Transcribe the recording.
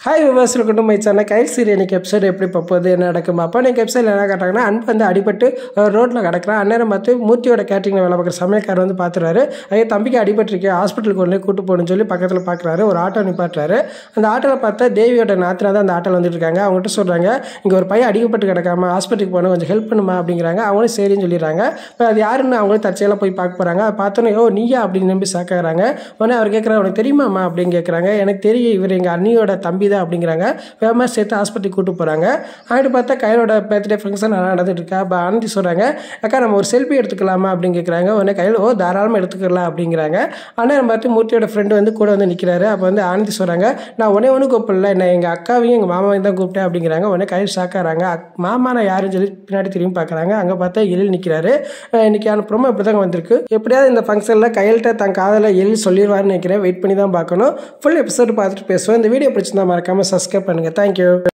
hi விவாஸ் இருக்கட்டும் my channel Kyle சீரி எனக்கு எபிசோடு எப்படி போகுது என்ன நடக்கும் அப்போ எனக்கு எபிசோடில் என்ன காட்டுறாங்கன்னா அன்பு வந்து அடிபட்டு ரோட்டில் கிடக்குறான் அந்நேரம் பார்த்து மூர்த்தியோட கேட்டரிங்கில் வேலை பார்க்குற சமயக்காரர் வந்து பார்த்துறாரு ஐயோ தம்பிக்கு அடிபட்டிருக்கே ஹாஸ்பிட்டலுக்கு கொண்டு போய் கூட்டு போகணும்னு சொல்லி பக்கத்தில் பார்க்குறாரு ஒரு ஆட்டோ நிப்பாட்டுறாரு அந்த ஆட்டோவில் பார்த்தா தேவியோட நாத்தினா தான் அந்த ஆட்டோவில் வந்துட்டு இருக்காங்க அவங்ககிட்ட சொல்கிறாங்க இங்கே ஒரு பையன் அடிக்கப்பட்டு கிடக்காம ஹாஸ்பிட்டலுக்கு போகணும் கொஞ்சம் ஹெல்ப் பண்ணுமா அப்படிங்கிறாங்க அவங்களும் சரின்னு சொல்லிடுறாங்க இப்போ அது யாருன்னு அவங்களும் தற்செயலாக போய் பார்க்க போகிறாங்க அதை பார்த்தோன்னே ஓ நீயா அப்படின்னு நம்பி சாக்காகிறாங்க உடனே அவர் கேட்குறாரு உனக்கு தெரியுமாம்மா அப்படின்னு கேட்குறாங்க எனக்கு தெரியும் இவர் எங்கள் அண்ணியோட தம்பி தான் அப்படிங்கிறாங்க வேகமாக சேர்த்து ஹாஸ்பிட்டலுக்கு கூட்டு போகிறாங்க அங்கிட்டு பார்த்தா கையிலோட பர்த்டே ஃபங்க்ஷன் நல்லா நடந்துட்டு இருக்கா அப்போ ஆனந்தி சொல்கிறாங்க அக்கா நம்ம ஒரு செல்ஃபி எடுத்துக்கலாமா அப்படின்னு கேட்குறாங்க உடனே கையில் ஓ தாராளமாக எடுத்துக்கலாம் அப்படிங்கிறாங்க ஆனால் பார்த்து மூர்த்தியோட ஃப்ரெண்டு வந்து கூட வந்து நிற்கிறாரு அப்போ வந்து ஆனந்தி சொல்கிறாங்க நான் உடனே ஒன்றும் கூப்பிடல நான் எங்கள் அக்காவையும் எங்கள் மாமாவையும் தான் கூப்பிட்டேன் அப்படிங்கிறாங்க உடனே கையில் ஷாக்காகிறாங்க மாமா நான் யாருன்னு சொல்லி பின்னாடி திரும்பி பார்க்குறாங்க அங்கே பார்த்தா எழில் நிற்கிறாரு இன்னைக்கு ப்ரோமோ இப்படி தாங்க வந்திருக்கு எப்படியாவது இந்த ஃபங்க்ஷனில் கையில்கிட்ட தன் காதலை எழில் சொல்லிடுவாருன்னு நினைக்கிறேன் வெயிட் பண்ணி தான் பார்க்கணும் ஃபுல் எபிசோடு பார்த்துட்டு பேசுவோம் இந்த வீடியோ பிடிச்சிருந்தா மறக்காமல் சப்ஸ்கிரைப் பண்ணுங்கள் தேங்க்யூ